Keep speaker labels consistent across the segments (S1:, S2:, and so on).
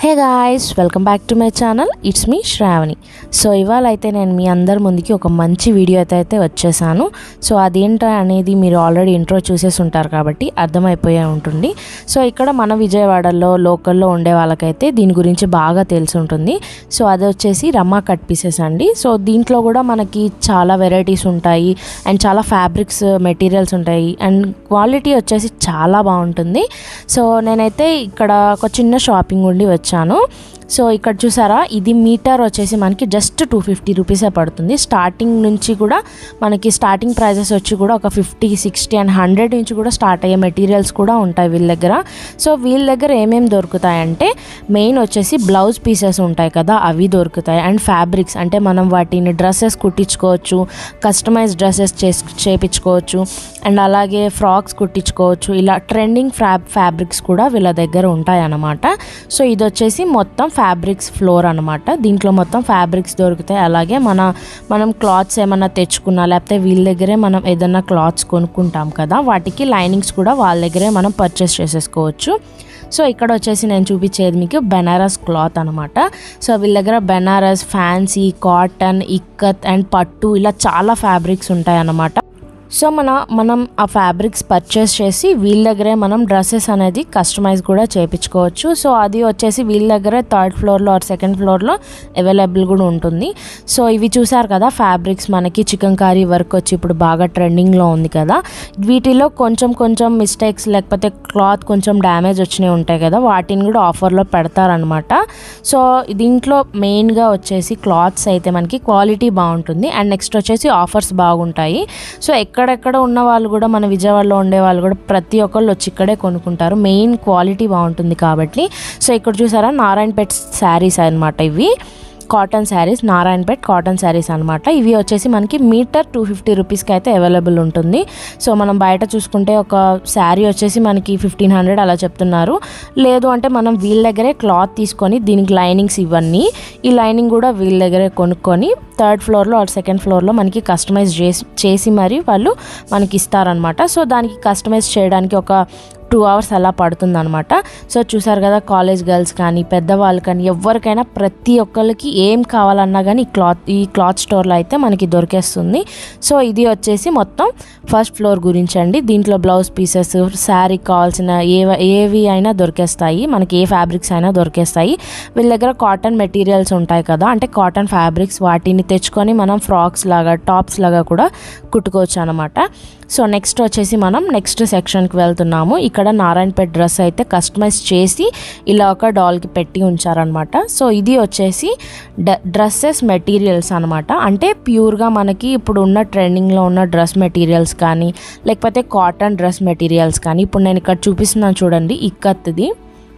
S1: hey guys welcome back to my channel it's me Shravani so ఇవాళ అయితే నేను మీ అందరి ముందుకి ఒక మంచి వీడియో అయితే అయితే వచ్చేసాను సో అదేంటో అనేది మీరు ఆల్రెడీ ఇంట్రో చూసేసి ఉంటారు కాబట్టి అర్థమైపోయే ఉంటుంది సో ఇక్కడ మన విజయవాడలో లోకల్లో ఉండే వాళ్ళకైతే దీని గురించి బాగా తెలిసి ఉంటుంది సో అది వచ్చేసి రమ్మా కట్ పీసెస్ అండి సో దీంట్లో కూడా మనకి చాలా వెరైటీస్ ఉంటాయి అండ్ చాలా ఫ్యాబ్రిక్స్ మెటీరియల్స్ ఉంటాయి అండ్ క్వాలిటీ వచ్చేసి చాలా బాగుంటుంది సో నేనైతే ఇక్కడ ఒక చిన్న షాపింగ్ ఉండి వచ్చాను సో ఇక్కడ చూసారా ఇది మీటర్ వచ్చేసి మనకి జస్ట్ టూ ఫిఫ్టీ రూపీసే పడుతుంది స్టార్టింగ్ నుంచి కూడా మనకి స్టార్టింగ్ ప్రైజెస్ వచ్చి కూడా ఒక ఫిఫ్టీ సిక్స్టీ అండ్ హండ్రెడ్ నుంచి కూడా స్టార్ట్ అయ్యే మెటీరియల్స్ కూడా ఉంటాయి వీళ్ళ దగ్గర సో వీళ్ళ దగ్గర ఏమేమి దొరుకుతాయంటే మెయిన్ వచ్చేసి బ్లౌజ్ పీసెస్ ఉంటాయి కదా అవి దొరుకుతాయి అండ్ ఫ్యాబ్రిక్స్ అంటే మనం వాటిని డ్రెస్సెస్ కుట్టించుకోవచ్చు కస్టమైజ్ డ్రెస్సెస్ చేసి చేపించుకోవచ్చు అండ్ అలాగే ఫ్రాక్స్ కుట్టించుకోవచ్చు ఇలా ట్రెండింగ్ ఫ్యాబ్ ఫ్యాబ్రిక్స్ కూడా వీళ్ళ దగ్గర ఉంటాయి అన్నమాట సో ఇది వచ్చేసి మొత్తం ఫ్యాబ్రిక్స్ ఫ్లోర్ అనమాట దీంట్లో మొత్తం ఫ్యాబ్రిక్స్ దొరుకుతాయి అలాగే మన మనం క్లాత్స్ ఏమన్నా తెచ్చుకున్నా లేకపోతే వీళ్ళ దగ్గరే మనం ఏదన్నా క్లాత్స్ కొనుక్కుంటాం కదా వాటికి లైనింగ్స్ కూడా వాళ్ళ దగ్గరే మనం పర్చేస్ చేసేసుకోవచ్చు సో ఇక్కడ వచ్చేసి నేను చూపించేది మీకు బెనారస్ క్లాత్ అనమాట సో వీళ్ళ దగ్గర Banaras fancy cotton ikat and పట్టు ఇలా చాలా ఫ్యాబ్రిక్స్ ఉంటాయి అన్నమాట సో మన మనం ఆ ఫ్యాబ్రిక్స్ పర్చేస్ చేసి వీళ్ళ దగ్గరే మనం డ్రెస్సెస్ అనేది కస్టమైజ్ కూడా చేయించుకోవచ్చు సో అది వచ్చేసి వీళ్ళ దగ్గరే థర్డ్ ఫ్లోర్లో ఆర్ సెకండ్ ఫ్లోర్లో అవైలబుల్ కూడా ఉంటుంది సో ఇవి చూసారు కదా ఫ్యాబ్రిక్స్ మనకి చికెన్ కారీ వర్క్ వచ్చి ఇప్పుడు బాగా ట్రెండింగ్లో ఉంది కదా వీటిలో కొంచెం కొంచెం మిస్టేక్స్ లేకపోతే క్లాత్ కొంచెం డ్యామేజ్ వచ్చినవి ఉంటాయి కదా వాటిని కూడా ఆఫర్లో పెడతారనమాట సో దీంట్లో మెయిన్గా వచ్చేసి క్లాత్స్ అయితే మనకి క్వాలిటీ బాగుంటుంది అండ్ నెక్స్ట్ వచ్చేసి ఆఫర్స్ బాగుంటాయి సో ఎక్కడెక్కడ ఉన్న వాళ్ళు కూడా మన విజయవాడలో ఉండే వాళ్ళు కూడా ప్రతి ఒక్కళ్ళు వచ్చి ఇక్కడే కొనుక్కుంటారు మెయిన్ క్వాలిటీ బాగుంటుంది కాబట్టి సో ఇక్కడ చూసారా నారాయణపేట్ శారీస్ అనమాట ఇవి cotton saris Narayanpet cotton saris అనమాట ఇవి వచ్చేసి మనకి మీటర్ టూ ఫిఫ్టీ రూపీస్కి అయితే అవైలబుల్ ఉంటుంది సో మనం బయట చూసుకుంటే ఒక శారీ వచ్చేసి మనకి ఫిఫ్టీన్ హండ్రెడ్ అలా చెప్తున్నారు లేదు అంటే మనం వీళ్ళ దగ్గరే క్లాత్ తీసుకొని దీనికి లైనింగ్స్ ఇవన్నీ ఈ లైనింగ్ కూడా వీళ్ళ దగ్గరే కొనుక్కొని థర్డ్ ఫ్లోర్లో ఆర్ సెకండ్ ఫ్లోర్లో మనకి కస్టమైజ్ చేసి చేసి మరి వాళ్ళు మనకి ఇస్తారనమాట సో దానికి కస్టమైజ్ చేయడానికి ఒక టూ అవర్స్ అలా పడుతుంది అనమాట సో చూసారు కదా కాలేజ్ గర్ల్స్ కానీ పెద్దవాళ్ళు కానీ ఎవరికైనా ప్రతి ఒక్కరికి ఏం కావాలన్నా కానీ ఈ క్లాత్ ఈ క్లాత్ స్టోర్లో అయితే మనకి దొరికేస్తుంది సో ఇది వచ్చేసి మొత్తం ఫస్ట్ ఫ్లోర్ గురించి అండి దీంట్లో బ్లౌజ్ పీసెస్ శారీ కావాల్సిన ఏ ఏవి అయినా దొరికేస్తాయి మనకి ఏ ఫ్యాబ్రిక్స్ అయినా దొరికేస్తాయి వీళ్ళ దగ్గర కాటన్ మెటీరియల్స్ ఉంటాయి కదా అంటే కాటన్ ఫ్యాబ్రిక్స్ వాటిని తెచ్చుకొని మనం ఫ్రాక్స్ లాగా టాప్స్ లాగా కూడా కుట్టుకోవచ్చు అనమాట సో నెక్స్ట్ వచ్చేసి మనం నెక్స్ట్ సెక్షన్కి వెళ్తున్నాము ఇక్కడ నారాయణపేట్ డ్రెస్ అయితే కస్టమైజ్ చేసి ఇలా ఒక డాల్కి పెట్టి ఉంచారనమాట సో ఇది వచ్చేసి డ డ్రెస్సెస్ మెటీరియల్స్ అనమాట అంటే ప్యూర్గా మనకి ఇప్పుడు ఉన్న ట్రెండింగ్లో ఉన్న డ్రెస్ మెటీరియల్స్ కానీ లేకపోతే కాటన్ డ్రెస్ మెటీరియల్స్ కానీ ఇప్పుడు నేను ఇక్కడ చూపిస్తున్నాను చూడండి ఇక్కత్ది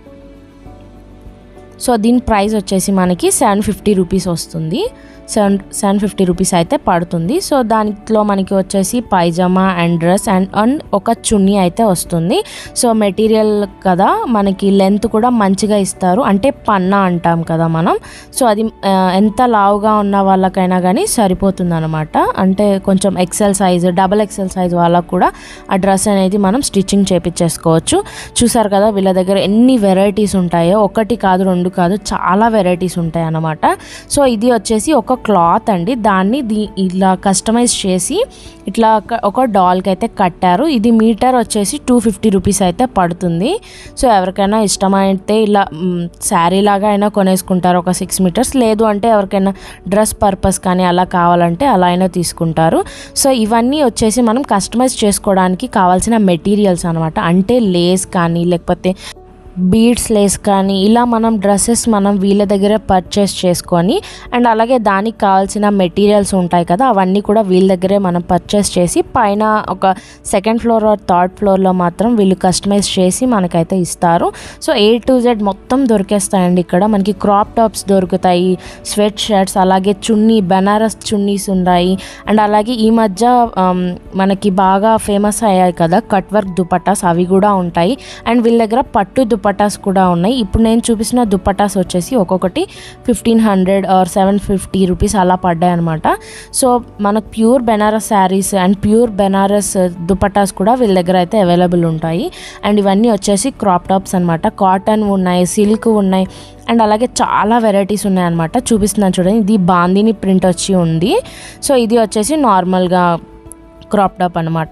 S1: సో దీని ప్రైస్ వచ్చేసి మనకి సెవెన్ ఫిఫ్టీ రూపీస్ వస్తుంది సెవెన్ సెవెన్ ఫిఫ్టీ రూపీస్ అయితే పడుతుంది సో దాంట్లో మనకి వచ్చేసి pyjama and dress and and ఒక చున్నీ అయితే వస్తుంది సో మెటీరియల్ కదా మనకి లెంత్ కూడా మంచిగా ఇస్తారు అంటే పన్నా అంటాం కదా మనం సో అది ఆ, ఎంత లావుగా ఉన్న వాళ్ళకైనా కానీ సరిపోతుంది అనమాట అంటే కొంచెం XL size double XL size వాళ్ళకు కూడా ఆ డ్రెస్ అనేది మనం స్టిచ్చింగ్ చేపించేసుకోవచ్చు చూసారు కదా వీళ్ళ దగ్గర ఎన్ని వెరైటీస్ ఉంటాయో ఒకటి కాదు రెండు కాదు చాలా వెరైటీస్ ఉంటాయి అన్నమాట సో ఇది వచ్చేసి ఒక క్లాత్ అండి దాన్ని దీ ఇలా కస్టమైజ్ చేసి ఇట్లా ఒక- ఒక డాల్కి అయితే కట్టారు ఇది మీటర్ వచ్చేసి టూ ఫిఫ్టీ రూపీస్ అయితే పడుతుంది సో ఎవరికైనా ఇష్టమైతే ఇలా శారీ లాగా అయినా కొనేసుకుంటారు ఒక సిక్స్ మీటర్స్ లేదు అంటే ఎవరికైనా డ్రెస్ పర్పస్ కానీ అలా కావాలంటే అలా అయినా తీసుకుంటారు సో ఇవన్నీ వచ్చేసి మనం కస్టమైజ్ చేసుకోవడానికి కావాల్సిన మెటీరియల్స్ అనమాట అంటే లేస్ కానీ లేకపోతే బీడ్స్ లేస్ కానీ ఇలా మనం డ్రెస్సెస్ మనం వీళ్ళ దగ్గర పర్చేస్ చేసుకొని అండ్ అలాగే దానికి కావాల్సిన మెటీరియల్స్ ఉంటాయి కదా అవన్నీ కూడా వీళ్ళ దగ్గరే మనం పర్చేస్ చేసి పైన ఒక సెకండ్ ఫ్లోర్ ఆర్ థర్డ్ ఫ్లోర్లో మాత్రం వీళ్ళు కస్టమైజ్ చేసి మనకైతే ఇస్తారు సో ఏ టు జెడ్ మొత్తం దొరికేస్తాయండి ఇక్కడ మనకి క్రాప్ టాప్స్ దొరుకుతాయి స్వెట్ షర్ట్స్ అలాగే చున్నీ బెనారస్ చున్నీస్ ఉన్నాయి అండ్ అలాగే ఈ మధ్య ఆమ్, మనకి బాగా ఫేమస్ అయ్యాయి కదా కట్ వర్క్ దుపట్టాస్ అవి కూడా ఉంటాయి అండ్ వీళ్ళ దగ్గర పట్టు దుపట్టాస్ దుప్పటాస్ కూడా ఉన్నాయి ఇప్పుడు నేను చూపిస్తున్న దుప్పటాస్ వచ్చేసి ఒక్కొక్కటి fifteen hundred or seven fifty rupees అలా పడ్డాయి అనమాట సో మనకు pure Banaras saris and pure Banaras dupattas కూడా వీళ్ళ దగ్గర అయితే అవైలబుల్ ఉంటాయి అండ్ ఇవన్నీ వచ్చేసి క్రాప్ టాప్స్ అనమాట కాటన్ ఉన్నాయి సిల్క్ ఉన్నాయి అండ్ అలాగే చాలా వెరైటీస్ ఉన్నాయన్నమాట చూపిస్తున్నాను చూడండి ఇది బాందిని ప్రింట్ వచ్చి ఉంది సో ఇది వచ్చేసి నార్మల్గా క్రాప్ టాప్ అనమాట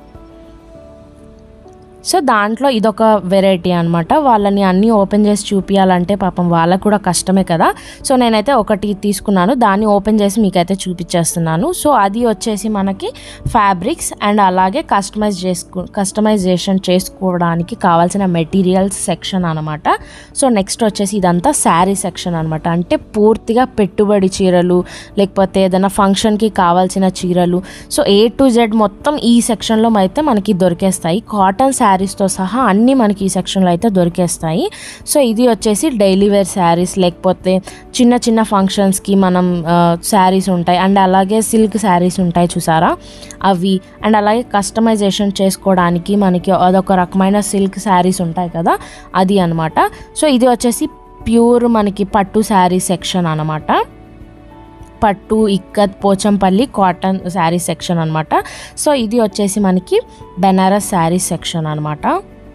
S1: సో దాంట్లో ఇదొక వెరైటీ అనమాట వాళ్ళని అన్నీ ఓపెన్ చేసి చూపించాలంటే పాపం వాళ్ళకు కూడా కష్టమే కదా సో నేనైతే ఒకటి తీసుకున్నాను దాన్ని ఓపెన్ చేసి మీకైతే చూపించేస్తున్నాను సో అది వచ్చేసి మనకి ఫ్యాబ్రిక్స్ అండ్ అలాగే కస్టమైజ్ చేసుకు కస్టమైజేషన్ చేసుకోవడానికి కావాల్సిన మెటీరియల్స్ సెక్షన్ అనమాట సో నెక్స్ట్ వచ్చేసి ఇదంతా శారీ సెక్షన్ అనమాట అంటే పూర్తిగా పెట్టుబడి చీరలు లేకపోతే ఏదైనా ఫంక్షన్కి కావాల్సిన చీరలు సో ఏ టు జెడ్ మొత్తం ఈ సెక్షన్లో అయితే మనకి దొరికేస్తాయి కాటన్ శారీస్తో సహా అన్నీ మనకి ఈ సెక్షన్లో అయితే దొరికేస్తాయి సో ఇది వచ్చేసి డైలీ వేర్ శారీస్ లేకపోతే చిన్న చిన్న ఫంక్షన్స్కి మనం శారీస్ ఉంటాయి అండ్ అలాగే సిల్క్ శారీస్ ఉంటాయి చూసారా అవి అండ్ అలాగే కస్టమైజేషన్ చేసుకోవడానికి మనకి అదొక రకమైన సిల్క్ శారీస్ ఉంటాయి కదా అది అనమాట సో ఇది వచ్చేసి ప్యూర్ మనకి పట్టు శారీ సెక్షన్ అనమాట పట్టు ikat Pochampally cotton sari section అనమాట సో ఇది వచ్చేసి మనకి బెనారస్ శారీ సెక్షన్ అనమాట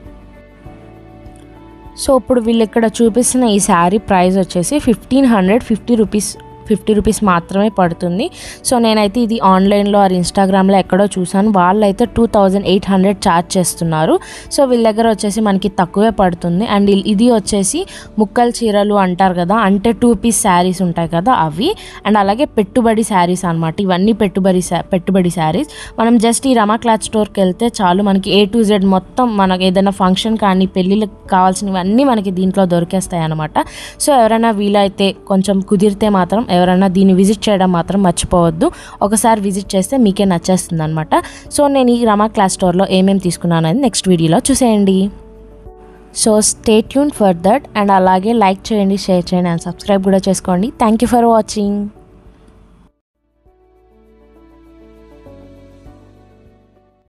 S1: సో ఇప్పుడు వీళ్ళు ఇక్కడ చూపిస్తున్న ఈ శారీ ప్రైస్ వచ్చేసి fifteen hundred fifty rupees fifty rupees మాత్రమే పడుతుంది సో నేనైతే ఇది ఆన్లైన్లో ఆర్ ఇన్స్టాగ్రామ్లో ఎక్కడో చూసాను వాళ్ళు అయితే two thousand eight hundred charge చేస్తున్నారు సో వీళ్ళ దగ్గర వచ్చేసి మనకి తక్కువే పడుతుంది అండ్ ఇల్- ఇది వచ్చేసి ముక్కల్ చీరలు అంటారు కదా అంటే టూ పీస్ శారీస్ ఉంటాయి కదా అవి అండ్ అలాగే పెట్టుబడి శారీస్ అనమాట ఇవన్నీ పెట్టుబడి శా- పెట్టుబడి శారీస్ మనం జస్ట్ ఈ రమా క్లాత్ స్టోర్కి వెళ్తే చాలు మనకి ఏ టు జెడ్ మొత్తం మనకి ఏదైనా ఫంక్షన్ కానీ పెళ్ళిళ్ళకి కావాల్సినవన్నీ మనకి దీంట్లో దొరికేస్తాయి అనమాట సో ఎవరైనా వీలైతే కొంచెం కుదిరితే మాత్రం ఎవరైనా దీన్ని విజిట్ చేయడం మాత్రం మర్చిపోవద్దు ఒకసారి విజిట్ చేస్తే మీకే నచ్చేస్తుంది అనమాట సో నేను ఈ రమా క్లాస్ స్టోర్లో ఏమేమి తీసుకున్నాను అనేది నెక్స్ట్ వీడియోలో చూసేయండి so stay tune for that and అలాగే లైక్ చేయండి షేర్ చేయండి అండ్ సబ్స్క్రైబ్ కూడా చేసుకోండి థ్యాంక్ యూ ఫర్ వాచింగ్